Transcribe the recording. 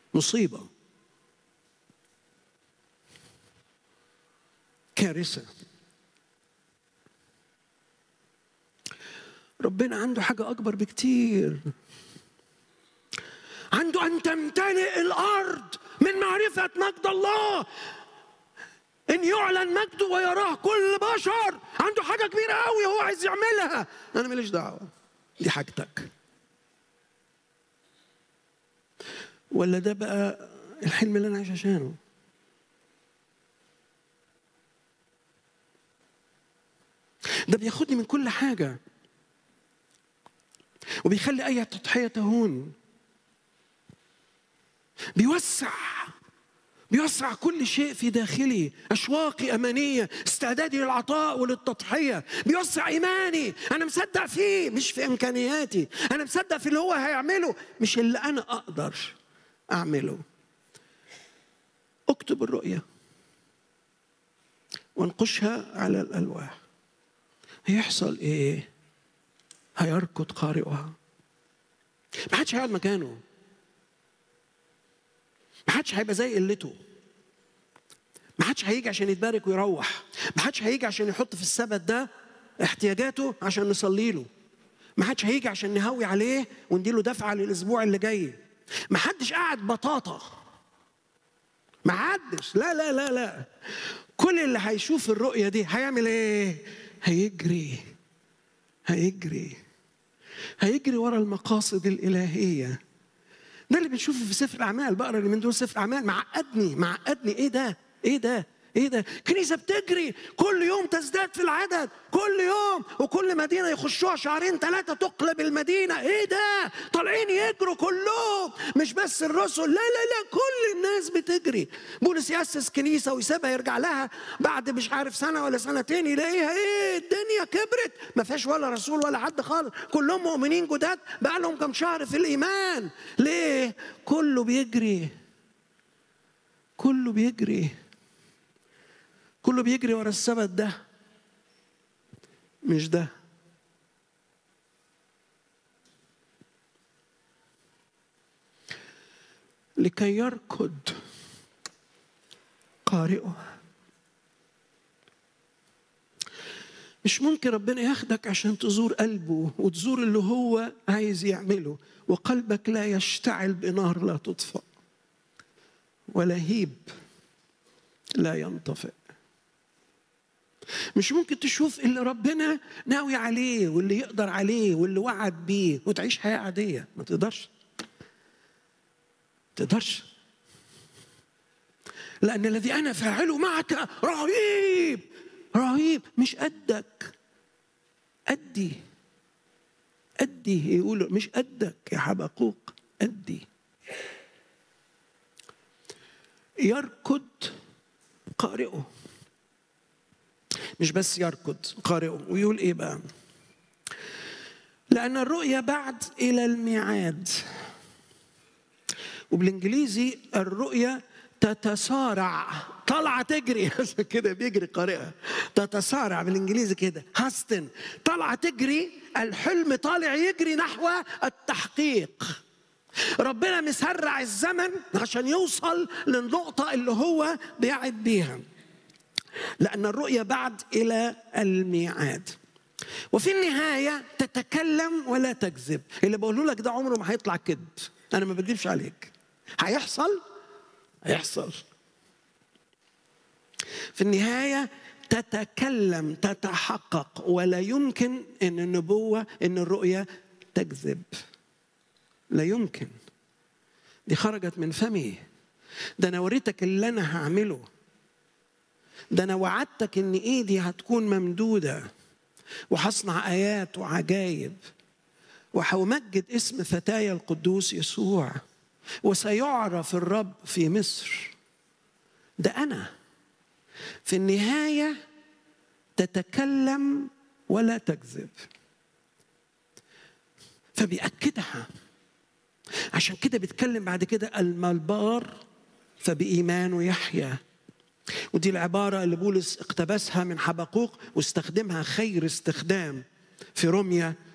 مصيبة كارثة ربنا عنده حاجة أكبر بكتير عنده أن تمتلئ الأرض من معرفة مجد الله ان يعلن مجده ويراه كل بشر عنده حاجه كبيره قوي هو عايز يعملها انا ماليش دعوه دي حاجتك ولا ده بقى الحلم اللي انا عايش عشانه ده بياخدني من كل حاجه وبيخلي اي تضحيه تهون بيوسع بيسرع كل شيء في داخلي أشواقي أمانية استعدادي للعطاء وللتضحية بيوسع إيماني أنا مصدق فيه مش في إمكانياتي أنا مصدق في اللي هو هيعمله مش اللي أنا أقدر أعمله اكتب الرؤية وانقشها على الألواح هيحصل إيه؟ هيركض قارئها ما حدش هيقعد مكانه ما حدش هيبقى زي قلته ما حدش هيجي عشان يتبارك ويروح ما حدش هيجي عشان يحط في السبت ده احتياجاته عشان نصلي له ما حدش هيجي عشان نهوي عليه ونديله دفعه للاسبوع اللي جاي ما حدش قاعد بطاطا ما حدش لا لا لا لا كل اللي هيشوف الرؤيه دي هيعمل ايه هيجري هيجري هيجري ورا المقاصد الالهيه ده اللي بنشوفه في سفر الاعمال بقرا اللي من دول سفر الاعمال معقدني معقدني ايه ده ايه ده ايه ده كنيسه بتجري كل يوم تزداد في العدد كل يوم وكل مدينه يخشوها شهرين ثلاثه تقلب المدينه ايه ده طالعين يجروا كلهم مش بس الرسل لا لا لا كل الناس بتجري بولس ياسس كنيسه ويسيبها يرجع لها بعد مش عارف سنه ولا سنتين يلاقيها ايه الدنيا كبرت ما فيهاش ولا رسول ولا حد خالص كلهم مؤمنين جداد بقى لهم كم شهر في الايمان ليه كله بيجري كله بيجري كله بيجري ورا السبت ده مش ده لكي يركض قارئه مش ممكن ربنا ياخدك عشان تزور قلبه وتزور اللي هو عايز يعمله وقلبك لا يشتعل بنار لا تطفأ ولا هيب لا ينطفئ مش ممكن تشوف اللي ربنا ناوي عليه واللي يقدر عليه واللي وعد بيه وتعيش حياة عادية ما تقدرش ما تقدرش لأن الذي أنا فاعله معك رهيب رهيب مش قدك أدي أدي يقولوا مش قدك يا حبقوق أدي يركض قارئه مش بس يركض قارئه ويقول ايه بقى لأن الرؤية بعد إلى الميعاد وبالإنجليزي الرؤية تتسارع طالعة تجري عشان كده بيجري قارئها تتسارع بالإنجليزي كده هاستن طالعة تجري الحلم طالع يجري نحو التحقيق ربنا مسرع الزمن عشان يوصل للنقطة اللي هو بيعد بيها لأن الرؤية بعد إلى الميعاد وفي النهاية تتكلم ولا تكذب اللي بقوله لك ده عمره ما هيطلع كذب أنا ما بكذبش عليك هيحصل هيحصل في النهاية تتكلم تتحقق ولا يمكن ان النبوة ان الرؤية تكذب لا يمكن دي خرجت من فمي ده انا وريتك اللي انا هعمله ده انا وعدتك ان ايدي هتكون ممدوده وهصنع ايات وعجائب وهمجد اسم فتايا القدوس يسوع وسيعرف الرب في مصر ده انا في النهايه تتكلم ولا تكذب فبيأكدها عشان كده بيتكلم بعد كده المالبار فبإيمانه يحيا ودي العبارة اللي بولس اقتبسها من حبقوق واستخدمها خير استخدام في روميا